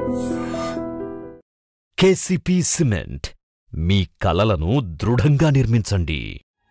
KCP cement మీ కలలను దృఢంగా నిర్మించండి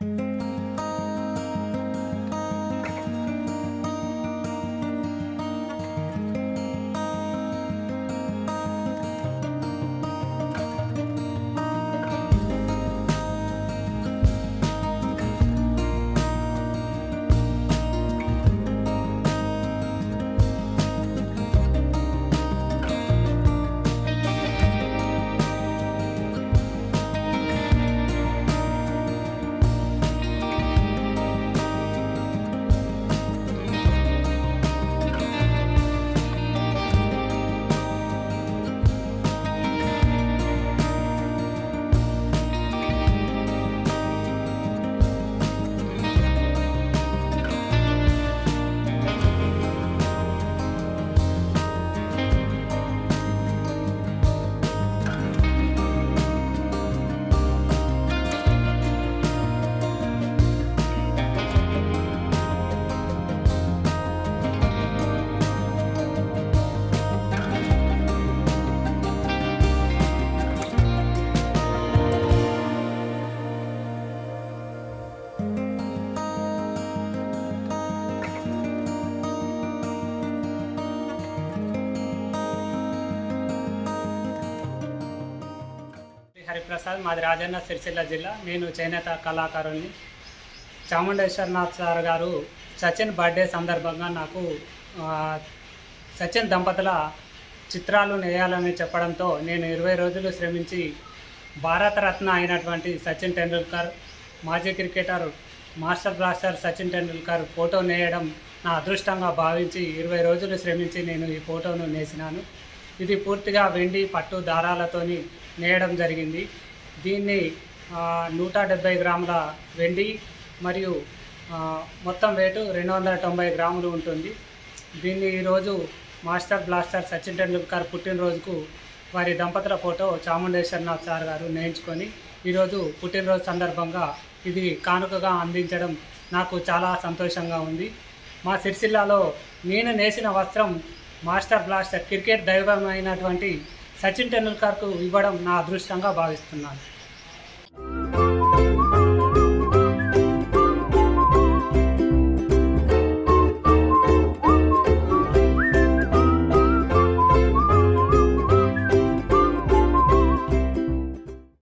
శ్రీ హరిప్రసాద్ మాది రాజన్న సిరిసిల్ల జిల్లా నేను చేనేత కళాకారుణ్ణి చాముండేశ్వరనాథ్ సార్ గారు సచిన్ బర్త్డే సందర్భంగా నాకు ఆ, సచిన్ దంపతుల చిత్రాలు నేయాలని చెప్పడంతో నేను ఇరవై రోజులు శ్రమించి భారతరత్న అయినటువంటి సచిన్ టెండూల్కర్ మాజీ cricketer master blaster Sachin Tendulkar photo నేయడం నా అదృష్టంగా భావించి ఇరవై రోజులు శ్రమించి నేను ఈ ఫోటోను నేసినాను ఇది పూర్తిగా వెండి పట్టు దారాలతోని నేయడం జరిగింది దీన్ని ఆ, నూట డెబ్బై గ్రాముల వెండి మరియు ఆ, మొత్తం వెయిట్ రెండు వందల తొంభై గ్రాములు ఉంటుంది దీన్ని ఈరోజు మాస్టర్ బ్లాస్టర్ సచిన్ టెండూల్కర్ పుట్టినరోజుకు వారి దంపతుల ఫోటో చాముండేశ్వరనాథ్ సార్ గారు నేయించుకొని ఈరోజు పుట్టినరోజు సందర్భంగా ఇది కానుకగా అందించడం నాకు చాలా సంతోషంగా ఉంది మా సిరిసిల్లాలో నేను నేసిన వస్త్రం మాస్టర్ బ్లాస్టర్ క్రికెట్ దైవమైనటువంటి సచిన్ టెండూల్కర్కు ఇవ్వడం నా అదృష్టంగా భావిస్తున్నాను